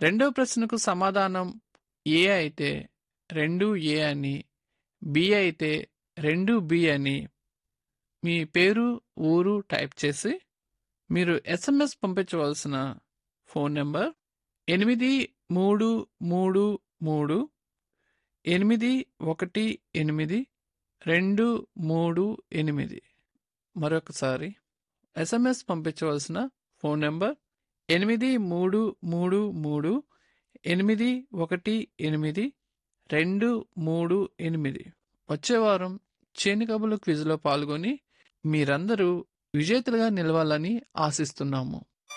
రెండో ప్రశ్నకు సమాధానం ఏ అయితే రెండు ఏ అని బి అయితే రెండు బి అని మీ పేరు ఊరు టైప్ చేసి మీరు ఎస్ఎంఎస్ పంపించవలసిన ఫోన్ నెంబర్ ఎనిమిది మూడు మూడు మూడు ఎనిమిది ఒకటి ఎనిమిది రెండు మూడు ఎనిమిది మరొకసారి ఎస్ఎంఎస్ పంపించవలసిన ఫోన్ నెంబర్ ఎనిమిది మూడు మూడు మూడు ఎనిమిది ఒకటి ఎనిమిది రెండు మూడు ఎనిమిది వచ్చే వారం చేను కబులు క్విజ్లో పాల్గొని మీరందరూ విజేతలుగా నిలవాలని ఆశిస్తున్నాము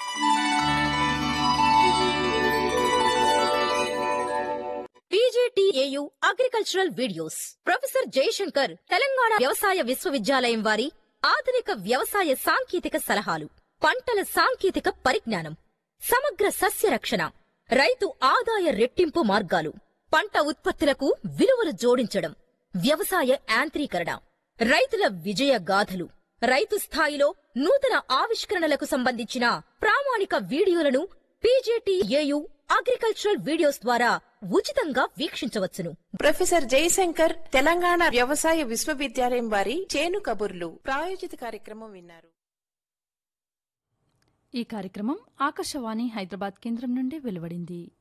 PGTAU agricultural videos professor Jayashankar Telangana వ్యవసాయ విశ్వవిద్యాలయం వారి ఆధునిక వ్యవసాయ సాంకేతిక సలహాలు పంటల సాంకేతిక పరిజ్ఞానం సమగ్ర సస్య రక్షణ రైతు ఆదాయ రెట్టింపు మార్గాలు పంట ఉత్పత్తులకు విలువలు జోడించడం వ్యవసాయ యాంత్రీకరణ రైతుల విజయ గాథలు రైతు స్థాయిలో నూతన ఆవిష్కరణలకు సంబంధించిన ప్రామాణిక వీడియోలను పీజేటీఏయు అగ్రికల్చరల్ వీడియోస్ ద్వారా ఉచితంగా వీక్షించవచ్చును ప్రొఫెసర్ జయశంకర్ తెలంగాణ వ్యవసాయ విశ్వవిద్యాలయం వారి చేను కబుర్లు ప్రాయోజిత కార్యక్రమం విన్నారు ఈ కార్యక్రమం ఆకాశవాణి హైదరాబాద్ కేంద్రం నుండి వెలువడింది